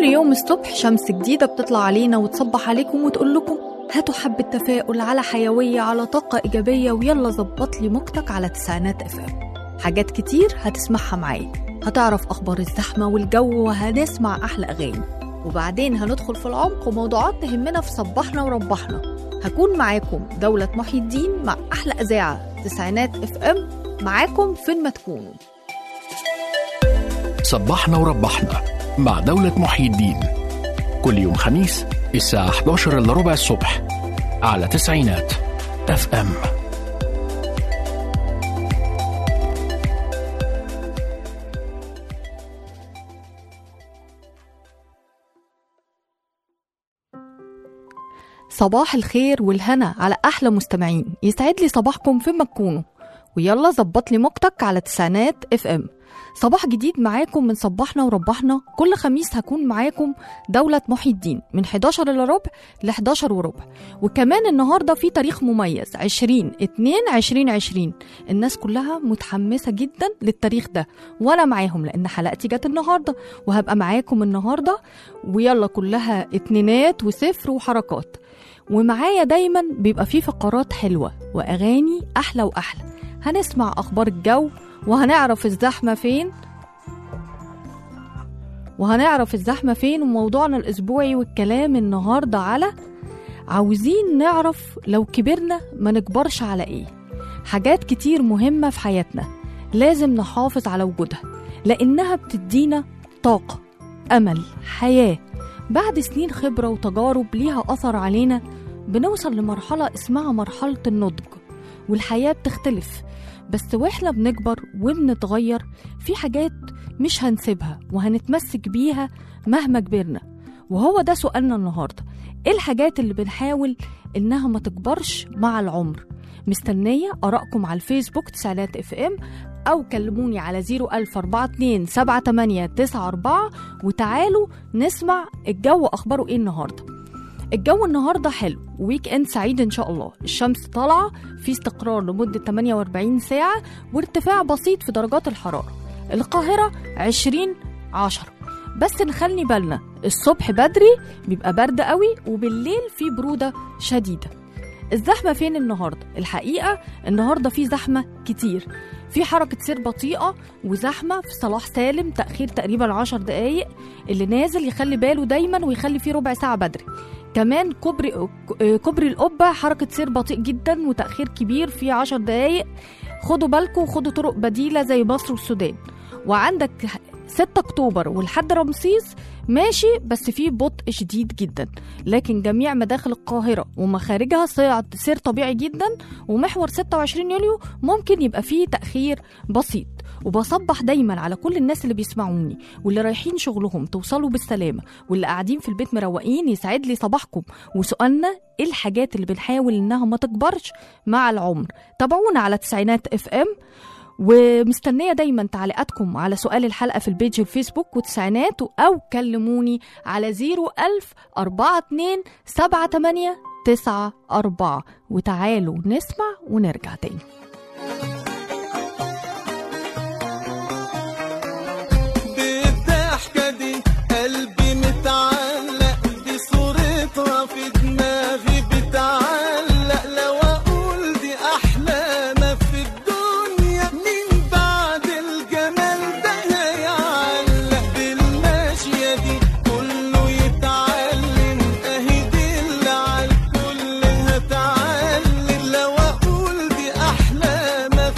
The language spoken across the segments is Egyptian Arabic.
كل يوم الصبح شمس جديدة بتطلع علينا وتصبح عليكم وتقول لكم هاتوا حبة تفاؤل على حيوية على طاقة إيجابية ويلا ظبط لي موجتك على تسعينات اف ام حاجات كتير هتسمعها معايا هتعرف أخبار الزحمة والجو وهنسمع أحلى أغاني وبعدين هندخل في العمق وموضوعات تهمنا في صبحنا وربحنا هكون معاكم دولة محي الدين مع أحلى إذاعة تسعينات اف ام معاكم فين ما تكونوا صبحنا وربحنا مع دولة محي الدين كل يوم خميس الساعة 11 إلا ربع الصبح على تسعينات اف ام صباح الخير والهنا على احلى مستمعين يسعد لي صباحكم فين ما تكونوا ويلا ظبط لي موجتك على تسعينات اف ام صباح جديد معاكم من صباحنا وربحنا كل خميس هكون معاكم دولة محي الدين من 11 الا ربع ل 11 وربع وكمان النهارده في تاريخ مميز 20 2 2020 الناس كلها متحمسة جدا للتاريخ ده وانا معاهم لان حلقتي جت النهارده وهبقى معاكم النهارده ويلا كلها اتنينات وصفر وحركات ومعايا دايما بيبقى فيه فقرات حلوة وأغاني أحلى وأحلى هنسمع أخبار الجو وهنعرف الزحمة فين وهنعرف الزحمة فين وموضوعنا الأسبوعي والكلام النهاردة على عاوزين نعرف لو كبرنا ما نكبرش على إيه حاجات كتير مهمة في حياتنا لازم نحافظ على وجودها لأنها بتدينا طاقة أمل حياة بعد سنين خبرة وتجارب ليها أثر علينا بنوصل لمرحلة اسمها مرحلة النضج والحياة بتختلف بس واحنا بنكبر وبنتغير في حاجات مش هنسيبها وهنتمسك بيها مهما كبرنا وهو ده سؤالنا النهاردة ايه الحاجات اللي بنحاول انها ما تكبرش مع العمر مستنية آرائكم على الفيسبوك تسعينات اف ام أو كلموني على 01042 وتعالوا نسمع الجو أخباره إيه النهاردة الجو النهاردة حلو ويك اند سعيد إن شاء الله الشمس طالعة في استقرار لمدة 48 ساعة وارتفاع بسيط في درجات الحرارة القاهرة 20 10 بس نخلي بالنا الصبح بدري بيبقى برد قوي وبالليل في برودة شديدة الزحمة فين النهاردة؟ الحقيقة النهاردة في زحمة كتير في حركة سير بطيئة وزحمة في صلاح سالم تأخير تقريبا عشر دقايق اللي نازل يخلي باله دايما ويخلي فيه ربع ساعة بدري كمان كوبري كوبري القبة حركة سير بطيء جدا وتأخير كبير فيه عشر دقايق خدوا بالكم وخدوا طرق بديلة زي مصر والسودان وعندك 6 اكتوبر ولحد رمسيس ماشي بس فيه بطء شديد جدا لكن جميع مداخل القاهرة ومخارجها صعد سير طبيعي جدا ومحور 26 يوليو ممكن يبقى فيه تأخير بسيط وبصبح دايما على كل الناس اللي بيسمعوني واللي رايحين شغلهم توصلوا بالسلامة واللي قاعدين في البيت مروقين يسعد لي صباحكم وسؤالنا ايه الحاجات اللي بنحاول انها ما تكبرش مع العمر تابعونا على تسعينات اف ام ومستنية دايما تعليقاتكم على سؤال الحلقة في البيج الفيسبوك وتسعينات أو كلموني على 01000 42 78 تسعة أربعة وتعالوا نسمع ونرجع تاني بالضحكة دي قلبي متعلق دي صورتها في دماغي بتعلق لو أقول دي أحلى ما في الدنيا مين بعد الجمال ده هيعلق بالماشية دي كله يتعلم أهي دي اللي عالكل هتعلم لو أقول دي أحلى ما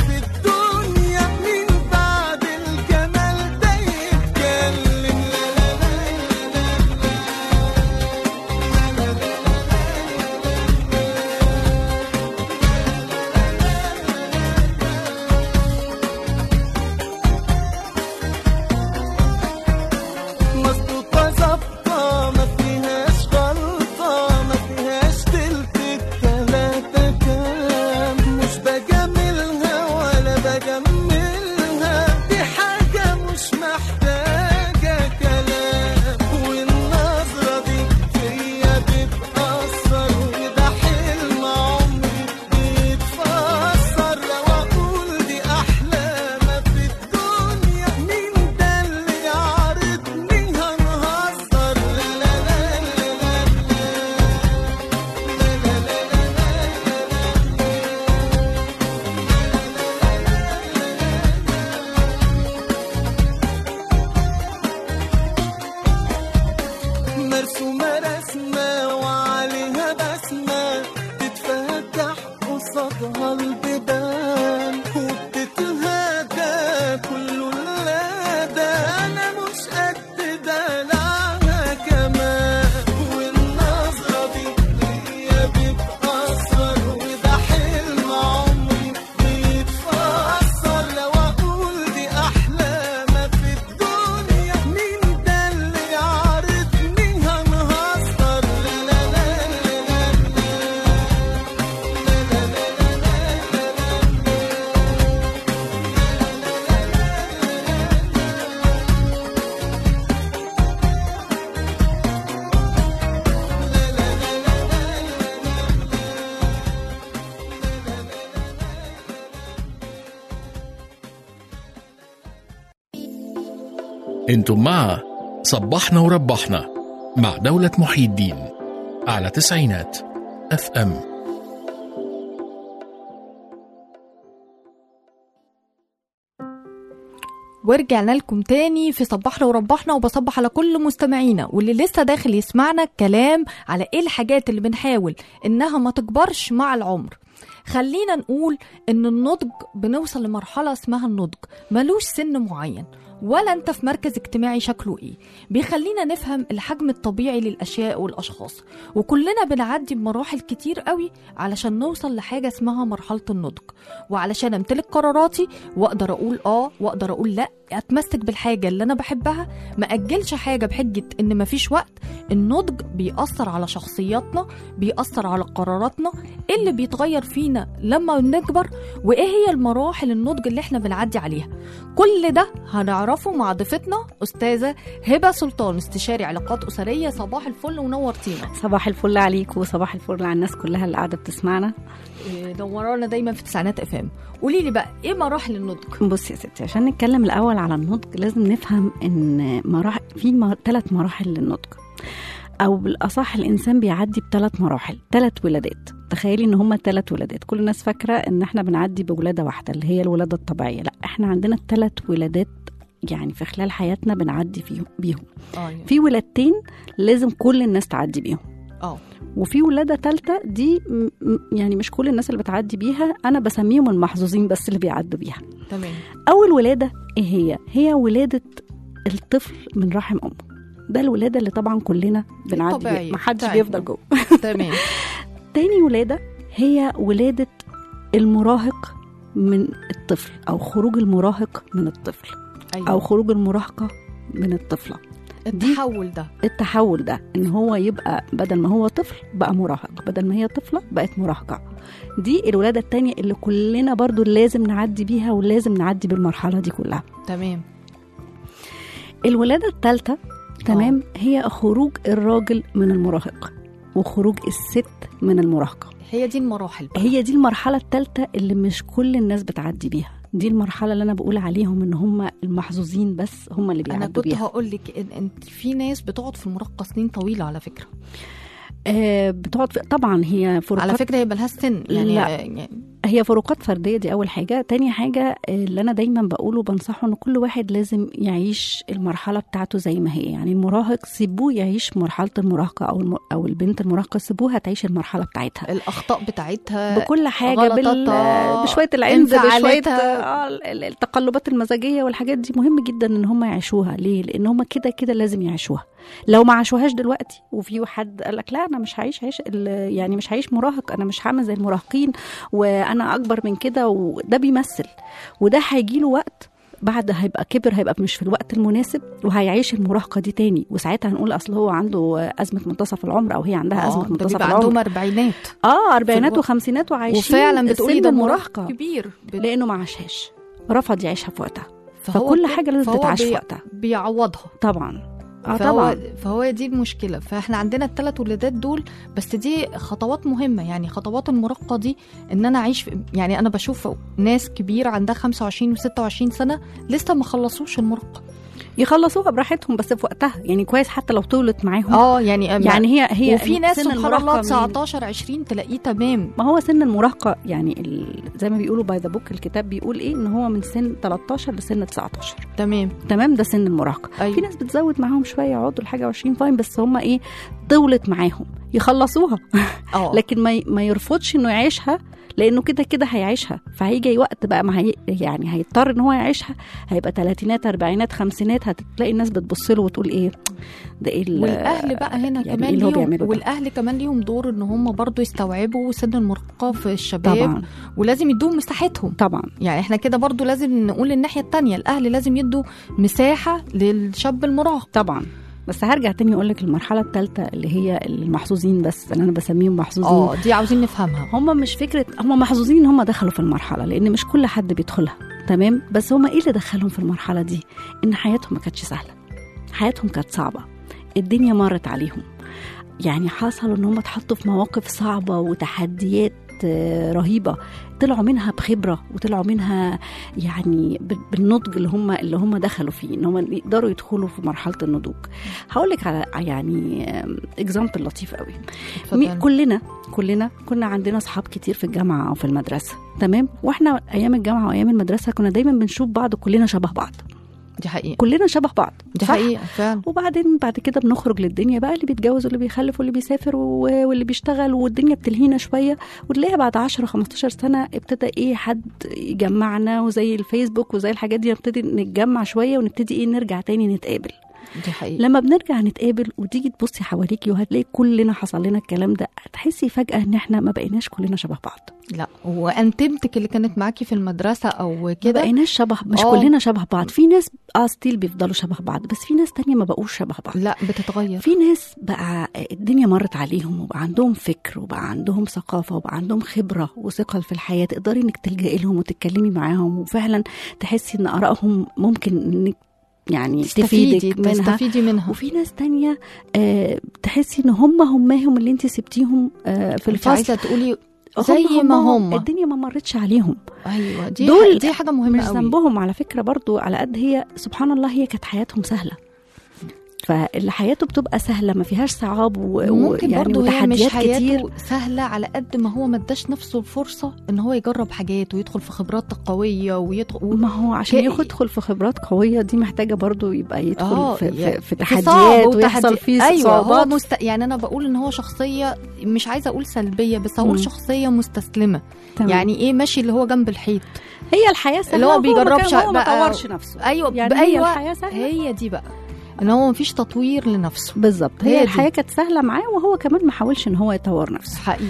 انتم مع صبحنا وربحنا مع دولة محي الدين على تسعينات اف ام ورجعنا لكم تاني في صبحنا وربحنا وبصبح على كل مستمعينا واللي لسه داخل يسمعنا الكلام على ايه الحاجات اللي بنحاول انها ما تكبرش مع العمر خلينا نقول ان النضج بنوصل لمرحلة اسمها النضج ملوش سن معين ولا انت في مركز اجتماعي شكله ايه بيخلينا نفهم الحجم الطبيعي للاشياء والاشخاص وكلنا بنعدي بمراحل كتير قوي علشان نوصل لحاجه اسمها مرحله النضج وعلشان امتلك قراراتي واقدر اقول اه واقدر اقول لا اتمسك بالحاجه اللي انا بحبها ما اجلش حاجه بحجه ان مفيش وقت النضج بيأثر على شخصياتنا بيأثر على قراراتنا إيه اللي بيتغير فينا لما بنكبر وايه هي المراحل النضج اللي احنا بنعدي عليها كل ده هنعرفه مع ضيفتنا استاذه هبه سلطان استشاري علاقات اسريه صباح الفل ونورتينا صباح الفل عليك وصباح الفل على الناس كلها اللي قاعده بتسمعنا إيه، نورانا دايما في تسعينات اف ام قولي لي بقى ايه مراحل النضج بصي يا ستي عشان نتكلم الاول على النضج لازم نفهم ان مراحل في ثلاث مراحل للنضج او بالاصح الانسان بيعدي بثلاث مراحل ثلاث ولادات تخيلي ان هما ثلاث ولادات كل الناس فاكره ان احنا بنعدي بولاده واحده اللي هي الولاده الطبيعيه لا احنا عندنا ثلاث ولادات يعني في خلال حياتنا بنعدي فيهم بيهم اه في ولادتين لازم كل الناس تعدي بيهم اه وفي ولاده ثالثه دي م- م- يعني مش كل الناس اللي بتعدي بيها انا بسميهم المحظوظين بس اللي بيعدوا بيها تمام اول ولاده ايه هي هي ولاده الطفل من رحم امه ده الولاده اللي طبعا كلنا بنعدي طبيعية بيها محدش بتاعتنا. بيفضل جوه تمام تاني ولاده هي ولاده المراهق من الطفل او خروج المراهق من الطفل أيوة. او خروج المراهقه من الطفله التحول ده التحول ده ان هو يبقى بدل ما هو طفل بقى مراهق بدل ما هي طفله بقت مراهقه دي الولاده التانية اللي كلنا برضو لازم نعدي بيها ولازم نعدي بالمرحله دي كلها تمام الولاده الثالثه تمام هي خروج الراجل من المراهق وخروج الست من المراهقه هي دي المراحل بقى. هي دي المرحله الثالثه اللي مش كل الناس بتعدي بيها دي المرحله اللي انا بقول عليهم ان هم المحظوظين بس هم اللي انا بيعدوا كنت بيها هقول لك ان انت في ناس بتقعد في المراهقه سنين طويله على فكره آه بتقعد في طبعا هي فروقات على فكره يبقى لها سن يعني, لا. يعني هي فروقات فرديه دي اول حاجه تاني حاجه اللي انا دايما بقوله بنصحه ان كل واحد لازم يعيش المرحله بتاعته زي ما هي يعني المراهق سيبوه يعيش مرحله المراهقه او الم... او البنت المراهقه سيبوها تعيش المرحله بتاعتها الاخطاء بتاعتها بكل حاجه بال... غلطاتها، بشويه العند بشويه انفعالاتها. آه ال- التقلبات المزاجيه والحاجات دي مهم جدا ان هم يعيشوها ليه لان هم كده كده لازم يعيشوها لو ما عاشوهاش دلوقتي وفي حد قال لك لا انا مش هعيش عيش ال- يعني مش هعيش مراهق انا مش هعمل زي المراهقين وانا اكبر من كده وده بيمثل وده هيجي له وقت بعد هيبقى كبر هيبقى مش في الوقت المناسب وهيعيش المراهقه دي تاني وساعتها هنقول اصل هو عنده ازمه منتصف العمر او هي عندها آه، ازمه ده منتصف بيبقى العمر عندهم اربعينات اه اربعينات الوقت. وخمسينات وعايشين وفعلا بتقولي سن ده المراهقه مراهق كبير بت- لانه ما عاشهاش رفض يعيشها في وقتها فهو فكل كده- حاجه لازم فهو تتعاش في بي- وقتها بيعوضها طبعا اه فهو طبعا فهو دي المشكله فاحنا عندنا الثلاث ولادات دول بس دي خطوات مهمه يعني خطوات المراهقه دي ان انا اعيش في يعني انا بشوف ناس كبيره عندها 25 و26 سنه لسه ما خلصوش المراهقه يخلصوها براحتهم بس في وقتها يعني كويس حتى لو طولت معاهم اه يعني يعني هي هي وفي ناس سن سبحان الله المراهقة من- 19 20 تلاقيه تمام ما هو سن المراهقه يعني ال... زي ما بيقولوا باي ذا بوك الكتاب بيقول ايه ان هو من سن 13 لسن 19 تمام تمام ده سن المراهقه أيوة. في ناس بتزود معاهم شويه يقعدوا الحاجه 20 فاين بس هم ايه طولت معاهم يخلصوها اه لكن ما ي- ما يرفضش انه يعيشها لانه كده كده هيعيشها فهيجي وقت بقى ما هي يعني هيضطر ان هو يعيشها هيبقى تلاتينات اربعينات خمسينات هتلاقي الناس بتبص له وتقول ايه ده ايه ال- والاهل بقى هنا يعني كمان إيه اللي هو ليهم بيعمله ده؟ والاهل كمان ليهم دور ان هم برضو يستوعبوا سن المراهقه في الشباب طبعا ولازم يدوهم مساحتهم طبعا يعني احنا كده برضو لازم نقول الناحيه التانية الاهل لازم يدوا مساحه للشاب المراهق طبعا بس هرجع تاني اقول لك المرحله الثالثه اللي هي المحظوظين بس اللي انا بسميهم محظوظين اه دي عاوزين نفهمها هم مش فكره هم محظوظين ان هم دخلوا في المرحله لان مش كل حد بيدخلها تمام بس هم ايه اللي دخلهم في المرحله دي ان حياتهم ما كانتش سهله حياتهم كانت صعبه الدنيا مرت عليهم يعني حصلوا ان هم اتحطوا في مواقف صعبه وتحديات آه، رهيبه طلعوا منها بخبره وطلعوا منها يعني ب- بالنضج اللي هم اللي هم دخلوا فيه ان هم يقدروا يدخلوا في مرحله النضوج هقول لك على يعني اكزامبل لطيف قوي مي- اتفضلي. كلنا كلنا كنا عندنا اصحاب كتير في الجامعه او في المدرسه تمام واحنا ايام الجامعه وايام المدرسه كنا دايما بنشوف بعض كلنا شبه بعض دي حقيقه كلنا شبه بعض دي صح؟ حقيقه فعلا وبعدين بعد كده بنخرج للدنيا بقى اللي بيتجوز واللي بيخلف واللي بيسافر و- واللي بيشتغل والدنيا بتلهينا شويه وتلاقيها بعد 10 15 سنه ابتدى ايه حد يجمعنا وزي الفيسبوك وزي الحاجات دي نبتدي نتجمع شويه ونبتدي ايه نرجع تاني نتقابل دي حقيقه لما بنرجع نتقابل وتيجي تبصي حواليكي وهتلاقي كلنا حصل لنا الكلام ده هتحسي فجاه ان احنا ما بقيناش كلنا شبه بعض لا وانتمتك اللي كانت معاكي في المدرسه او ما كده بقيناش شبه مش آه. كلنا شبه بعض في ناس اه ستيل بيفضلوا شبه بعض بس في ناس تانية ما بقوش شبه بعض لا بتتغير في ناس بقى الدنيا مرت عليهم وبقى عندهم فكر وبقى عندهم ثقافة وبقى عندهم خبرة وثقل في الحياة تقدري انك تلجئي لهم وتتكلمي معاهم وفعلا تحسي ان آرائهم ممكن انك يعني تستفيدي تفيدك منها تستفيدي منها وفي ناس تانية آه تحسي ان هم هماهم اللي انت سبتيهم آه في انت الفصل عايزه تقولي هم زي ما هماهم. هم الدنيا ما مرتش عليهم ايوه دي دول دي حاجه مهمه مش قوي ذنبهم على فكرة برضو على قد هي سبحان الله هي كانت حياتهم سهلة فاللي حياته بتبقى سهلة ما فيهاش صعاب و- ممكن ويعني برضه هي مش وتحديات حياته كتير سهلة على قد ما هو ما اداش نفسه الفرصة ان هو يجرب حاجات ويدخل في خبرات قوية ويدخل ما هو عشان ك- يدخل في خبرات قوية دي محتاجة برضو يبقى يدخل آه، في, يعني في, في في صعب تحديات ويحصل وتحدي- فيه ايوه هو صعوبات مست... يعني انا بقول ان هو شخصية مش عايزة اقول سلبية بس هقول مم. شخصية مستسلمة تمام. يعني ايه ماشي اللي هو جنب الحيط هي الحياة سهلة اللي هو وهو ما بيجربش كان- هو ما بقى- طورش نفسه ايوه يعني هي ايوه الحياة سهلة هي دي بقى ان هو مفيش تطوير لنفسه بالظبط هي هي دي. الحياة كانت سهلة معاه وهو كمان ما حاولش ان هو يطور نفسه حقيقي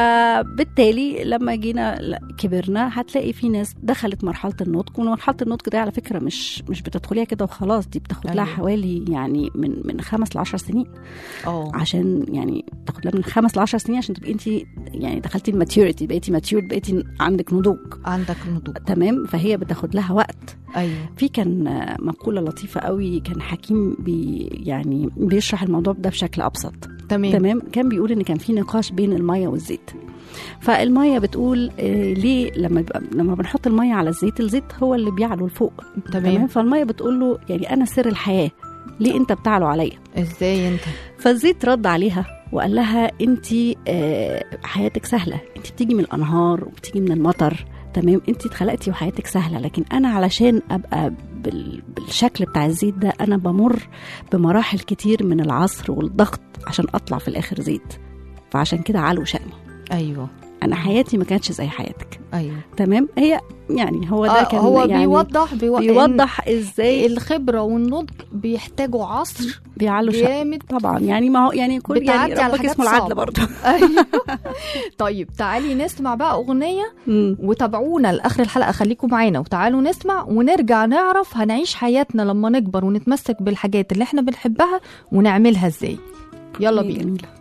فبالتالي لما جينا لا- كبرنا هتلاقي في ناس دخلت مرحله النضج ومرحله النضج دي على فكره مش مش بتدخليها كده وخلاص دي بتاخد لها أيوة. حوالي يعني من من خمس ل 10 سنين اه عشان يعني تاخد لها من خمس ل 10 سنين عشان تبقي انت يعني دخلتي الماتيوريتي بقيتي ماتيورد بقيتي عندك نضوج عندك نضوج تمام فهي بتاخد لها وقت ايوه في كان آه، مقوله لطيفه قوي كان حكيم بي يعني بيشرح الموضوع ده بشكل ابسط تمام تمام كان بيقول ان كان في نقاش بين الميه والزيت فالميه بتقول آه ليه لما بيبقى لما بنحط الميه على الزيت الزيت هو اللي بيعلو لفوق تمام فالميه بتقول له يعني انا سر الحياه ليه انت بتعلو عليا ازاي انت فالزيت رد عليها وقال لها انت آه حياتك سهله انت بتيجي من الانهار وبتيجي من المطر تمام انت اتخلقتي وحياتك سهله لكن انا علشان ابقى بال... بالشكل بتاع الزيت ده انا بمر بمراحل كتير من العصر والضغط عشان اطلع في الاخر زيت فعشان كده علو شأني ايوه انا حياتي ما كانتش زي حياتك ايوه تمام هي يعني هو ده آه كان هو يعني بيوضح بيو... بيوضح ازاي الخبره والنضج بيحتاجوا عصر بيعلوا شأن جامد طبعا يعني ما هو يعني كل يعني بتعدي على ربك حاجات اسمه العدل صعبة. برضه أيوة. طيب تعالي نسمع بقى اغنيه وتابعونا لاخر الحلقه خليكم معانا وتعالوا نسمع ونرجع نعرف هنعيش حياتنا لما نكبر ونتمسك بالحاجات اللي احنا بنحبها ونعملها ازاي يلا بينا جميلة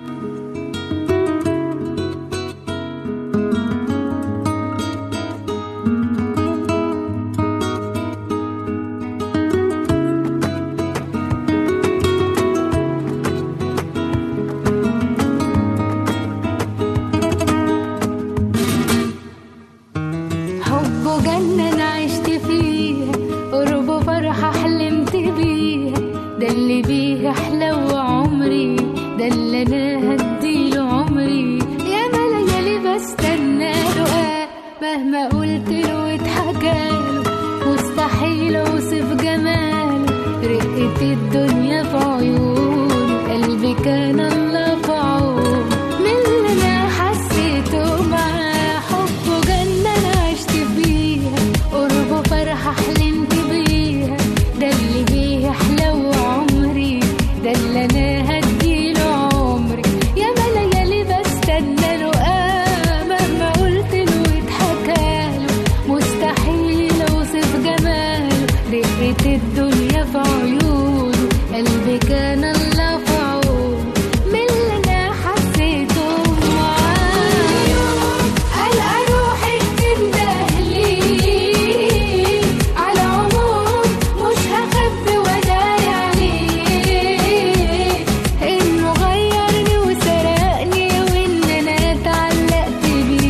حبه جنة أنا عشت فيها قربه فرحة حلمت بيها ده اللي بيه أحلى عمري ده اللي أنا هديله عمري يا ما ليالي بستنى له مهما قلت له واتحكاله مستحيل أوصف جماله رقة الدنيا في عيونه قلبي كان الله في عونه من اللي أنا حسيته معاه حبه جنة أنا عشت فيها قربه فرحة حلمت بيها ده اللي بيه أحلى عمري ده اللي أنا هديله عمري يا ما ليالي بستنى له آه مهما قلت له واتحكاله مستحيل أوصف جماله رقة الدنيا في عيونه قلبي كان الله في عونه من اللي أنا حسيته معاه ألقى روحي بتندهلي على عمود مش هخبي وداري عليه إنه غيرني وسرقني وإن أنا اتعلقت بيه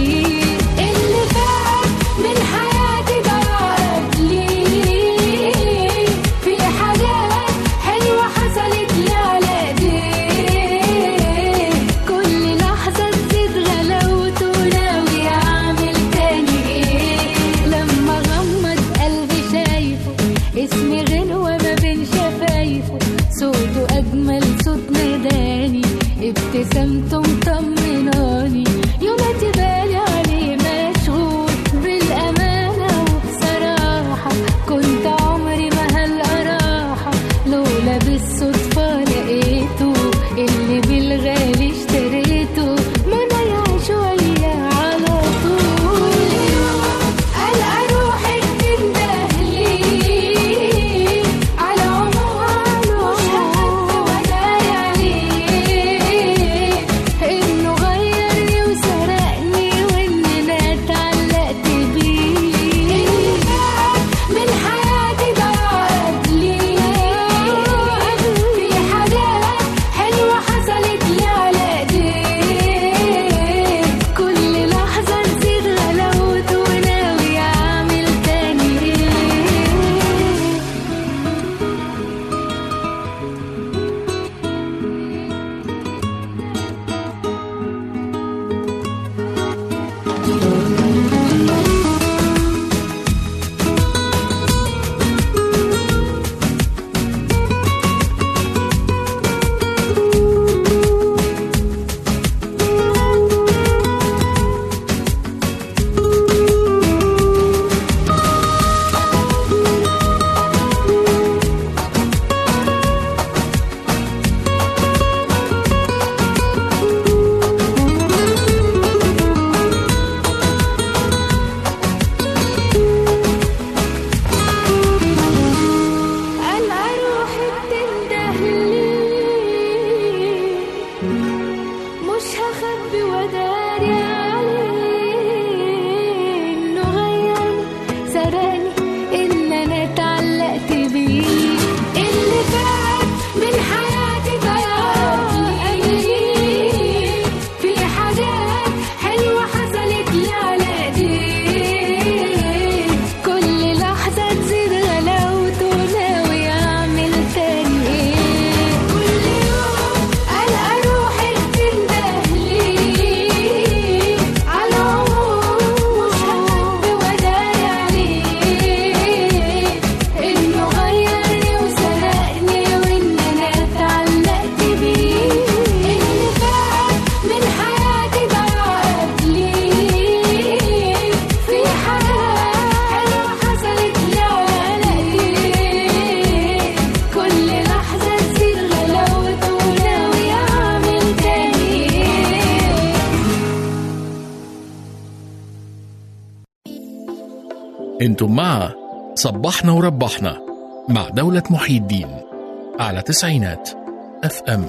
انتم مع صبحنا وربحنا مع دولة محي الدين على تسعينات اف ام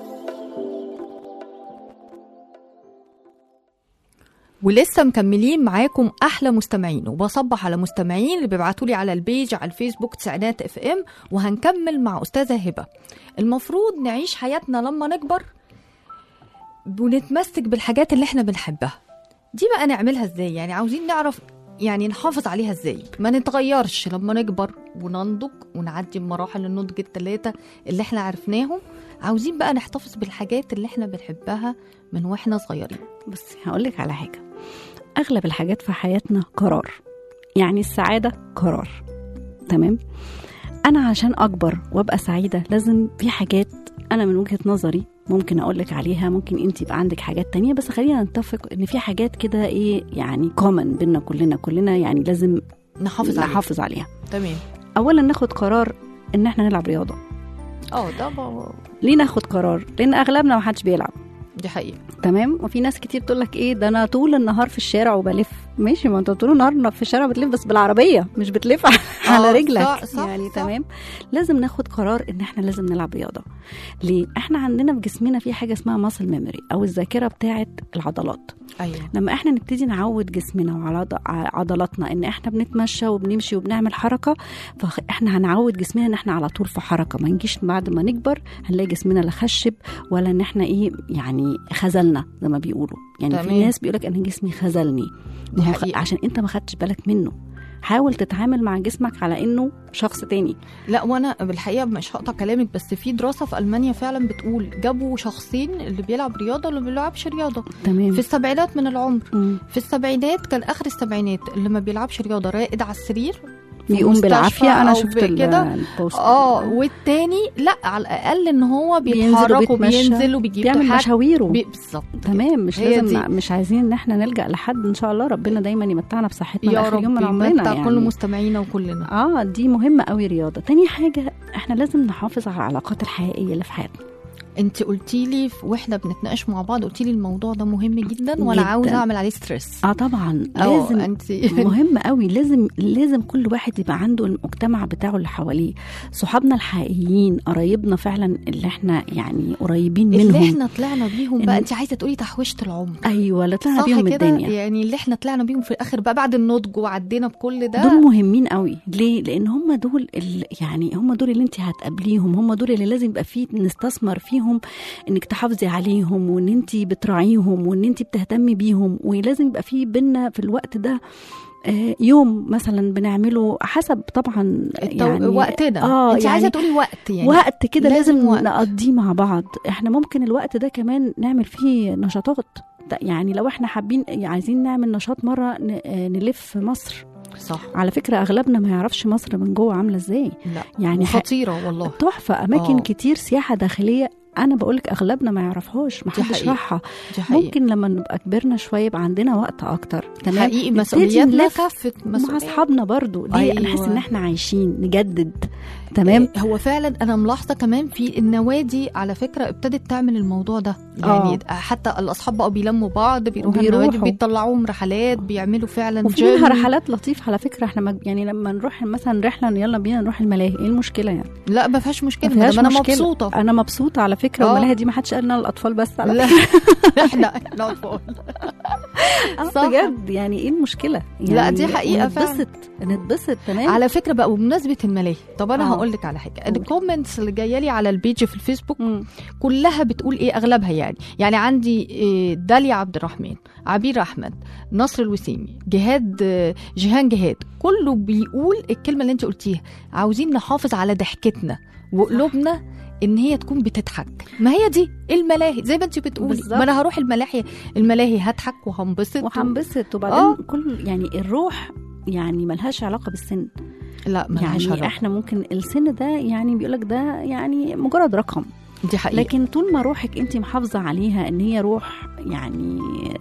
ولسه مكملين معاكم احلى مستمعين وبصبح على مستمعين اللي بيبعتوا لي على البيج على الفيسبوك تسعينات اف ام وهنكمل مع استاذه هبه المفروض نعيش حياتنا لما نكبر ونتمسك بالحاجات اللي احنا بنحبها دي بقى نعملها ازاي يعني عاوزين نعرف يعني نحافظ عليها ازاي ما نتغيرش لما نكبر وننضج ونعدي بمراحل النضج الثلاثه اللي احنا عرفناهم عاوزين بقى نحتفظ بالحاجات اللي احنا بنحبها من واحنا صغيرين بصي هقول لك على حاجه اغلب الحاجات في حياتنا قرار يعني السعاده قرار تمام انا عشان اكبر وابقى سعيده لازم في حاجات انا من وجهه نظري ممكن اقول لك عليها ممكن انت يبقى عندك حاجات تانية بس خلينا نتفق ان في حاجات كده ايه يعني كومن بينا كلنا كلنا يعني لازم نحافظ عليها نحافظ عليها تمام اولا ناخد قرار ان احنا نلعب رياضه اه ده بقى- ليه ناخد قرار لان اغلبنا ما حدش بيلعب دي حقيقة تمام وفي ناس كتير تقول لك ايه ده انا طول النهار في الشارع وبلف ماشي ما انت طول النهار في الشارع بتلف بس بالعربيه مش بتلف على آه، رجلك صح، صح، يعني صح. تمام لازم ناخد قرار ان احنا لازم نلعب رياضه ليه احنا عندنا في جسمنا في حاجه اسمها ماسل ميموري او الذاكره بتاعه العضلات ايوه لما احنا نبتدي نعود جسمنا وعضلاتنا ان احنا بنتمشى وبنمشي وبنعمل حركه فاحنا هنعود جسمنا ان احنا على طول في حركه ما نجيش بعد ما نكبر هنلاقي جسمنا لا خشب ولا ان احنا ايه يعني خذلنا زي ما بيقولوا يعني في تمام. ناس بيقولك انا جسمي خذلني دي ما هو خ- حقيقة. عشان انت ما خدتش بالك منه حاول تتعامل مع جسمك على انه شخص تاني لا وانا بالحقيقه مش هقطع كلامك بس في دراسه في المانيا فعلا بتقول جابوا شخصين اللي بيلعب رياضه واللي ما بيلعبش رياضه تمام في السبعينات من العمر مم. في السبعينات كان اخر السبعينات اللي ما بيلعبش رياضه راقد على السرير في بيقوم مستشفى بالعافيه انا أو شفت ال- كده البوست اه والتاني لا على الاقل ان هو بينزل بيتحرك وبيتمشى، وبينزل وبيجيب بيعمل حاجة مشاويره بي- بالظبط تمام مش هي لازم دي. مش عايزين ان احنا نلجا لحد ان شاء الله ربنا دايما يمتعنا بصحتنا يا لاخر رب يوم من عمرنا يمتع يعني كل مستمعينا وكلنا اه دي مهمه قوي رياضه تاني حاجه احنا لازم نحافظ على العلاقات الحقيقيه اللي في حياتنا انت قلتي لي واحنا بنتناقش مع بعض قلتي لي الموضوع ده مهم جدا وانا جداً. عاوزه اعمل عليه ستريس اه طبعا أو لازم انت مهم قوي لازم لازم كل واحد يبقى عنده المجتمع بتاعه اللي حواليه صحابنا الحقيقيين قرايبنا فعلا اللي احنا يعني قريبين اللي منهم احنا طلعنا بيهم بقى إن- انت عايزه تقولي تحويشه العمر ايوه اللي طلعنا صح بيهم كده الدنيا يعني اللي احنا طلعنا بيهم في الاخر بقى بعد النضج وعدينا بكل ده دول مهمين قوي ليه لان هم دول ال- يعني هم دول اللي انت هتقابليهم هم دول اللي لازم يبقى فيه نستثمر فيهم انك تحافظي عليهم وان انت بتراعيهم وان انت بتهتمي بيهم ولازم يبقى فيه بينا في الوقت ده آه، يوم مثلا بنعمله حسب طبعا التو... يعني وقتنا اه انت يعني عايزه تقولي وقت يعني وقت كده لازم لازم, وقت. نقضيه مع بعض احنا ممكن الوقت ده كمان نعمل فيه نشاطات ده يعني لو احنا حابين عايزين نعمل نشاط مره ن- آه، نلف مصر صح على فكره اغلبنا ما يعرفش مصر من جوه عامله ازاي لا يعني ح- خطيره والله تحفه اماكن آه. كتير سياحه داخليه انا بقولك اغلبنا ما يعرفهاش ما دي حدش حقيقة. راحها دي حقيقه ممكن لما نبقى كبرنا شويه يبقى عندنا وقت اكتر تمام حقيقي نبتدي مسؤولياتنا نلف خفت مع مسؤوليات اصحابنا برضو ليه أيوة. نحس ان احنا عايشين نجدد تمام هو فعلا انا ملاحظه كمان في النوادي على فكره ابتدت تعمل الموضوع ده يعني آه. حتى الاصحاب بقوا بيلموا بعض بيروحوا وبيروحوا. النوادي بيطلعوهم رحلات بيعملوا فعلا وفي جيم. منها رحلات لطيفه على فكره احنا مج... يعني لما نروح مثلا رحله يلا بينا نروح الملاهي ايه المشكله يعني لا ما فيهاش مشكله ما فيهاش ما انا مشكلة. مبسوطه انا مبسوطه على فكره آه. والملاهي دي ما حدش قال لنا الاطفال بس على لا فكره احنا احنا اطفال آه صح. بجد يعني ايه المشكله يعني لا، دي حقيقة فعلا. نتبسط نتبسط تمام على فكره بقى بمناسبه الملاهي طب انا آه. هقول لك على حاجه قولي. الكومنتس اللي جايه لي على البيج في الفيسبوك مم. كلها بتقول ايه اغلبها يعني يعني عندي إيه، داليا عبد الرحمن عبير احمد نصر الوسيمي جهاد آه، جيهان جهاد كله بيقول الكلمه اللي انت قلتيها عاوزين نحافظ على ضحكتنا وقلوبنا ان هي تكون بتضحك ما هي دي الملاهي زي ما انت بتقولي بالظبط. ما انا هروح الملاهي الملاهي هضحك وهنبسط وهنبسط وبعدين آه. كل يعني الروح يعني ملهاش علاقه بالسن لا ما يعني علاقة. احنا ممكن السن ده يعني بيقولك ده يعني مجرد رقم دي حقيقة لكن طول ما روحك انت محافظه عليها ان هي روح يعني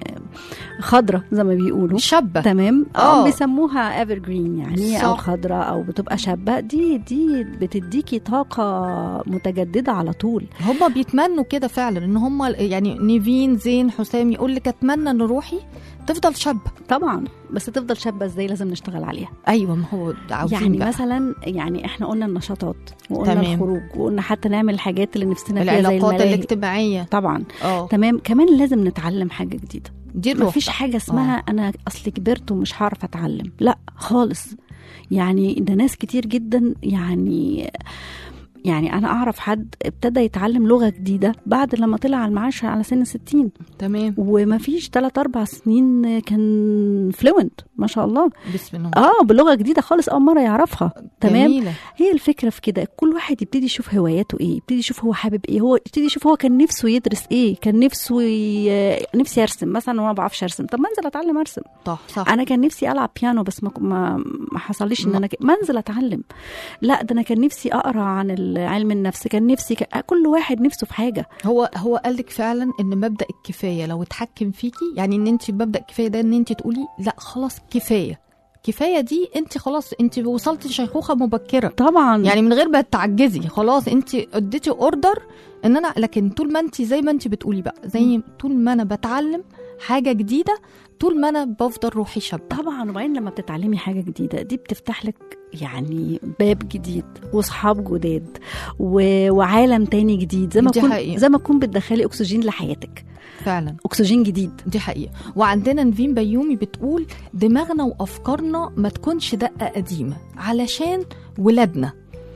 خضره زي ما بيقولوا شابة تمام آه. اه بيسموها ايفر جرين يعني صح. او خضراء او بتبقى شابه دي دي بتديكي طاقه متجدده على طول هما بيتمنوا كده فعلا ان هما يعني نيفين زين حسام يقول لك اتمنى ان روحي تفضل شابة طبعا بس تفضل شابه ازاي لازم نشتغل عليها ايوه ما هو عاوزين يعني بقى. مثلا يعني احنا قلنا النشاطات وقلنا تمام. الخروج وقلنا حتى نعمل الحاجات اللي نفسنا فيها زي العلاقات الملاهي الاجتماعية طبعا اه تمام كمان لازم نتعلم حاجه جديده دي الروح مفيش بقى. حاجه اسمها انا اصل كبرت ومش هعرف اتعلم لا خالص يعني ده ناس كتير جدا يعني يعني انا اعرف حد ابتدى يتعلم لغه جديده بعد لما طلع على المعاش على سن 60 تمام ومفيش 3 4 سنين كان فلوينت ما شاء الله بسم الله اه بلغه جديده خالص اول مره يعرفها تمام جميلة. هي الفكره في كده كل واحد يبتدي يشوف هواياته ايه يبتدي يشوف هو حابب ايه هو يبتدي يشوف هو كان نفسه يدرس ايه كان نفسه ي... نفسي ارسم مثلا وانا ما بعرفش ارسم طب ما انزل اتعلم ارسم صح صح انا كان نفسي العب بيانو بس ما ما, ما حصليش ان ما- انا ك... ما انزل اتعلم لا ده انا كان نفسي اقرا عن ال- علم النفس كان نفسي ك... كل واحد نفسه في حاجه هو هو قال لك فعلا ان مبدا الكفايه لو اتحكم فيكي يعني ان انت مبدا الكفايه ده ان انت تقولي لا خلاص كفايه كفايه دي انت خلاص انت وصلتي لشيخوخه مبكره طبعا يعني من غير ما تعجزي خلاص انت اديتي اوردر ان انا لكن طول ما انت زي ما انت بتقولي بقى زي طول ما انا بتعلم حاجه جديده طول ما انا بفضل روحي شابه طبعا وبعدين لما بتتعلمي حاجه جديده دي بتفتح لك يعني باب جديد واصحاب جداد و... وعالم تاني جديد زي ما دي تكون حقيقة. زي ما تكون بتدخلي اكسجين لحياتك فعلا اكسجين جديد دي حقيقة وعندنا نفين بيومي بتقول دماغنا وأفكارنا ما تكونش دقة قديمة علشان ولادنا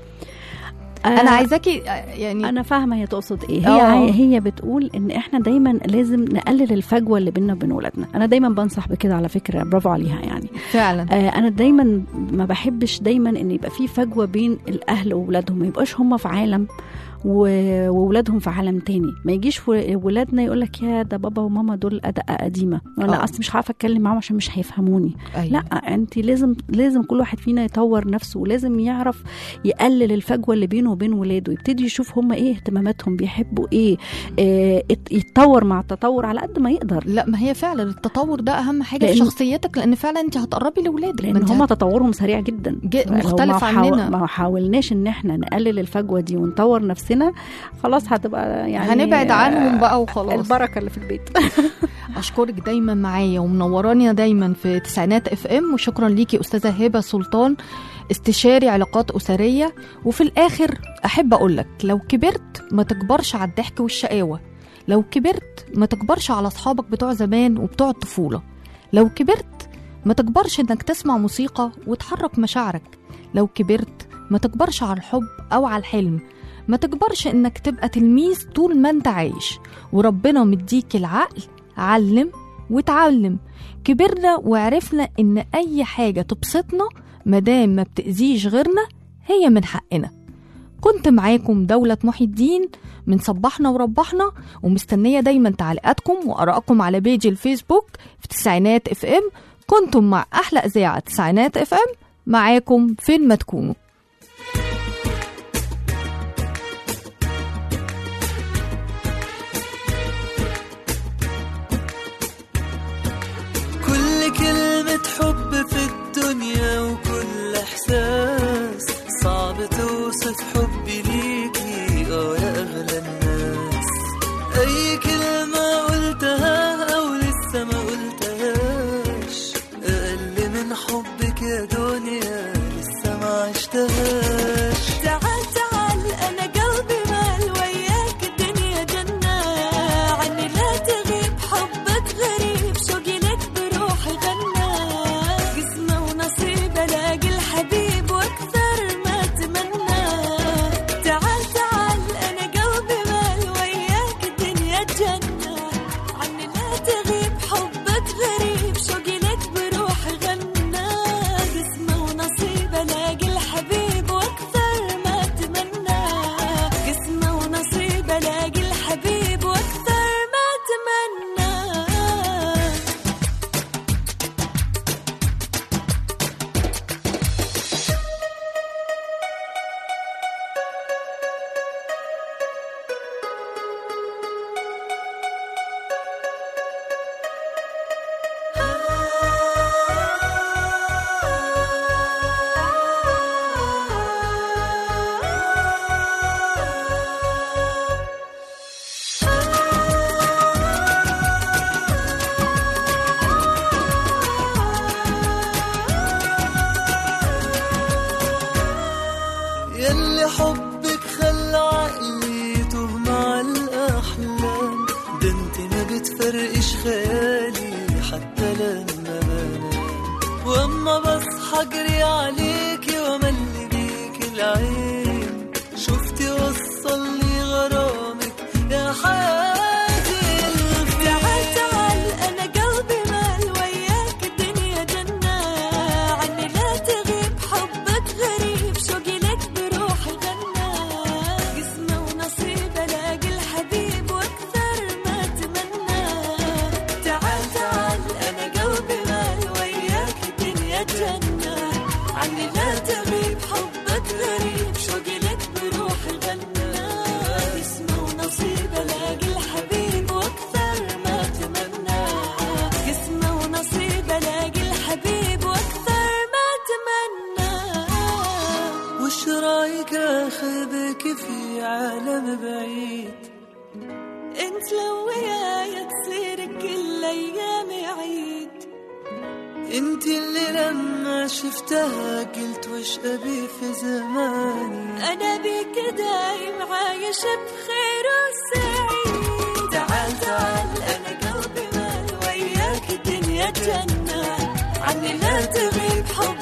أنا آه، عايزاكي آه، يعني انا فاهمه هي تقصد ايه هي آه. عاي- هي بتقول ان احنا دايما لازم نقلل الفجوه اللي بيننا وبين ولادنا انا دايما بنصح بكده على فكره برافو عليها يعني فعلا آه انا دايما ما بحبش دايما ان يبقى في فجوه بين الاهل واولادهم ما يبقاش هم في عالم و- وولادهم في عالم تاني ما يجيش و- ولادنا يقول لك يا ده بابا وماما دول أدقة قديمه ولا آه. اصل مش عارفه اتكلم معاهم عشان مش هيفهموني أيوة. لا انت لازم لازم كل واحد فينا يطور نفسه ولازم يعرف يقلل الفجوه اللي بينه وبين ولاده يبتدي يشوف هم ايه اهتماماتهم بيحبوا ايه آه يت- يتطور مع التطور على قد ما يقدر لا ما هي فعلا التطور ده أهم حاجة في لأن- شخصيتك لأن فعلا أنت هتقربي لأولادك ما لان أنت هم هت- تطورهم سريع جدا ج- لو مختلف ما حاول- عننا ما حاولناش ان احنا نقلل الفجوه دي ونطور نفسنا خلاص هتبقى يعني هنبعد عنهم بقى وخلاص البركه اللي في البيت اشكرك دايما معايا ومنوراني دايما في تسعينات اف ام وشكرا ليكي استاذه هبه سلطان استشاري علاقات اسريه وفي الاخر احب اقولك لو كبرت ما تكبرش على الضحك والشقاوه لو كبرت ما تكبرش على اصحابك بتوع زمان وبتوع الطفوله لو كبرت ما تكبرش انك تسمع موسيقى وتحرك مشاعرك لو كبرت ما تكبرش على الحب او على الحلم ما تكبرش انك تبقى تلميذ طول ما انت عايش وربنا مديك العقل علم وتعلم كبرنا وعرفنا ان اي حاجه تبسطنا مادام ما بتاذيش غيرنا هي من حقنا كنت معاكم دولة محي الدين من صبحنا وربحنا ومستنية دايما تعليقاتكم وآرائكم على بيج الفيسبوك في تسعينات اف ام كنتم مع أحلى إذاعة تسعينات اف ام معاكم فين ما تكونوا كل كلمة حب في الدنيا وكل إحساس صعب توصف حبي ليكي اه يا أغلى الناس أي كلمة قلتها أو لسه ما قلتهاش أقل من حبك يا دنيا لسه ما عشتهاش تعال تعال أنا قلبي مال وياك الدنيا جنة عني لا تغيب حبك غريب شوقي لك بروحي غنى قسمة ونصيب ألاقي الحبيب وأكثر ما أتمنى تعال تعال أنا قلبي مال وياك الدنيا جنة يلي حبك خلى عقلي يتوه مع الأحلام ده انت ما بتفرقش خيالي حتى لما بنام واما بصحى اجري عليكي واملي بيك العين شفتي وصل لي غرامك يا حياتي تعال تعال انا قلبي مال وياك الدنيا جنة عني لا تغيب حبك غريب شوقي لك بروحي غنى قسمة ونصيب الاقي الحبيب واكثر ما اتمنى تعال تعال انا قلبي مال وياك الدنيا جنة عني لا تغيب حبك غريب شوقي لك بروحي غنى اسمه ونصيب الاقي الحبيب واكثر ما اتمنى قسمة ونصيب الاقي الحبيب واكثر ما اتمنى وش رايك اخذك في عالم بعيد انت لو وياي تصير كل ايامي عيد انت اللي لما شفتها قلت وش ابي في زماني انا بيك دايم عايش بخير وسعيد تعال تعال انا قلبي مال وياك الدنيا جنة عني لا تغيب حب